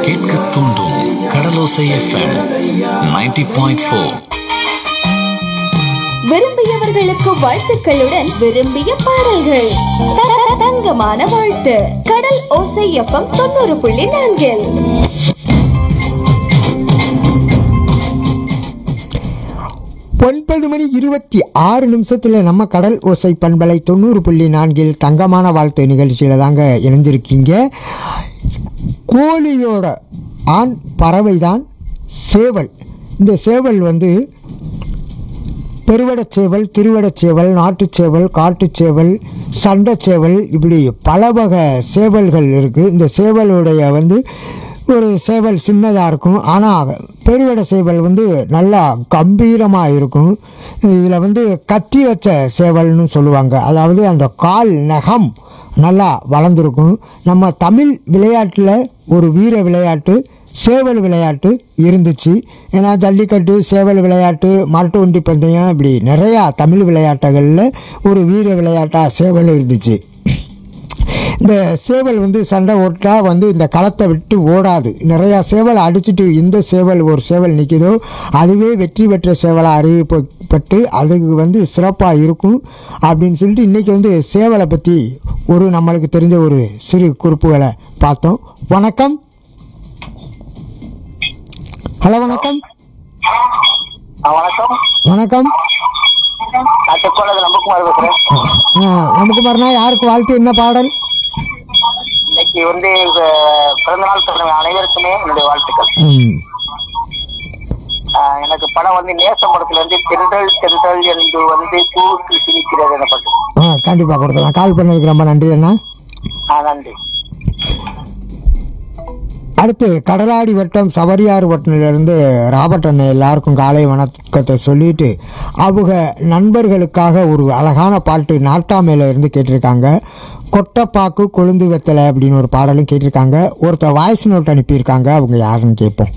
கேட்க தூண்டும் கடலோசை எஃப்எம் 90.4 பாயிண்ட் ஃபோர் விரும்பியவர்களுக்கு வாழ்த்துக்களுடன் விரும்பிய பாடல்கள் த- த- தங்கமான வாழ்த்து கடல் ஓசை எஃப்எம் தொண்ணூறு புள்ளி நான்கில் ஒன்பது மணி இருபத்தி ஆறு நிமிஷத்தில் நம்ம கடல் ஓசை பண்பலை தொண்ணூறு புள்ளி நான்கில் தங்கமான வாழ்த்து நிகழ்ச்சியில் தாங்க இணைஞ்சிருக்கீங்க கோழியோட ஆண் பறவை தான் சேவல் இந்த சேவல் வந்து பெருவடச் சேவல் திருவடச் சேவல் நாட்டுச் சேவல் காட்டுச் சேவல் சண்டைச் சேவல் இப்படி பல வகை சேவல்கள் இருக்குது இந்த சேவலுடைய வந்து ஒரு சேவல் சின்னதாக இருக்கும் ஆனால் பெருவட சேவல் வந்து நல்லா கம்பீரமாக இருக்கும் இதில் வந்து கத்தி வச்ச சேவல்னு சொல்லுவாங்க அதாவது அந்த கால் நகம் நல்லா வளர்ந்துருக்கும் நம்ம தமிழ் விளையாட்டில் ஒரு வீர விளையாட்டு சேவல் விளையாட்டு இருந்துச்சு ஏன்னா ஜல்லிக்கட்டு சேவல் விளையாட்டு மாட்டு வண்டி பந்தயம் இப்படி நிறையா தமிழ் விளையாட்டுகளில் ஒரு வீர விளையாட்டாக சேவல் இருந்துச்சு இந்த சேவல் வந்து சண்டை ஓட்டா வந்து இந்த களத்தை விட்டு ஓடாது நிறையா சேவலை அடிச்சுட்டு எந்த சேவல் ஒரு சேவல் நிற்கிதோ அதுவே வெற்றி பெற்ற சேவலாக அறிவிக்கப்பட்டு அதுக்கு வந்து சிறப்பாக இருக்கும் அப்படின்னு சொல்லிட்டு இன்றைக்கி வந்து சேவலை பற்றி ஒரு நம்மளுக்கு தெரிஞ்ச ஒரு சிறு குறிப்புகளை பார்த்தோம் வணக்கம் ஹலோ வணக்கம் ஆ, வணக்கம் வணக்கம் நான் செக்கோலது நம்பகுமார் பேசுறேன் ஆ, நமக்கு மறுநாள் யாருக்கு வாழ்த்து என்ன பாடல் இன்னைக்கு வந்து அஹ், பிறந்த நாள் பிறந்த அனைவருக்குமே என்னுடைய வாழ்த்துக்கள் ம், ஆஹ், எனக்கு படம் வந்து நேசம் படத்துல இருந்து தென்றல் தென்றல் என்று வந்து பூவுக்கு சிரிக்கிறது என பாட்டு ஆ கண்டிப்பாக கொடுத்துடலாம் கால் பண்ணதுக்கு ரொம்ப நன்றி அண்ணா ஆ நன்றி அடுத்து கடலாடி வட்டம் சவரியார் வட்டத்திலிருந்து ராபர்ட் அண்ணன் எல்லாருக்கும் காலை வணக்கத்தை சொல்லிட்டு அவங்க நண்பர்களுக்காக ஒரு அழகான பாட்டு நாட்டாமையில இருந்து கேட்டிருக்காங்க கொட்டைப்பாக்கு கொழுந்து வெத்தலை அப்படின்னு ஒரு பாடலும் கேட்டிருக்காங்க ஒருத்தர் வாய்ஸ் நோட் அனுப்பியிருக்காங்க அவங்க யாருன்னு கேட்போம்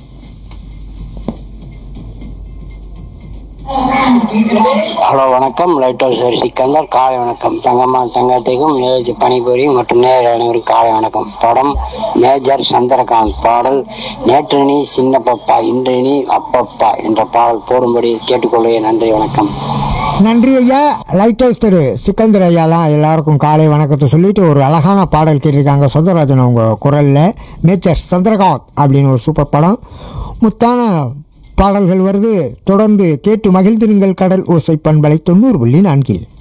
ஹலோ வணக்கம் லைட் ஹவுஸ் சிக்கந்தர் காலை வணக்கம் தங்கம்மா தங்கத்துக்கும் நிலையத்தில் பணிபுரியும் மற்றும் நேர் அனைவருக்கும் காலை வணக்கம் படம் மேஜர் சந்திரகாந்த் பாடல் நேற்று நீ சின்ன பப்பா இன்று நீ அப்பப்பா என்ற பாடல் போடும்படி கேட்டுக்கொள்வேன் நன்றி வணக்கம் நன்றி ஐயா லைட் ஹவுஸ் திரு சிக்கந்தர் ஐயாலாம் எல்லாருக்கும் காலை வணக்கத்தை சொல்லிட்டு ஒரு அழகான பாடல் கேட்டிருக்காங்க சொந்தராஜன் அவங்க குரலில் நேச்சர் சந்திரகாந்த் அப்படின்னு ஒரு சூப்பர் படம் முத்தான பாடல்கள் வருது தொடர்ந்து கேட்டு மகிழ்ந்திருங்கள் கடல் ஓசை பண்பலை தொண்ணூறு புள்ளி நான்கில்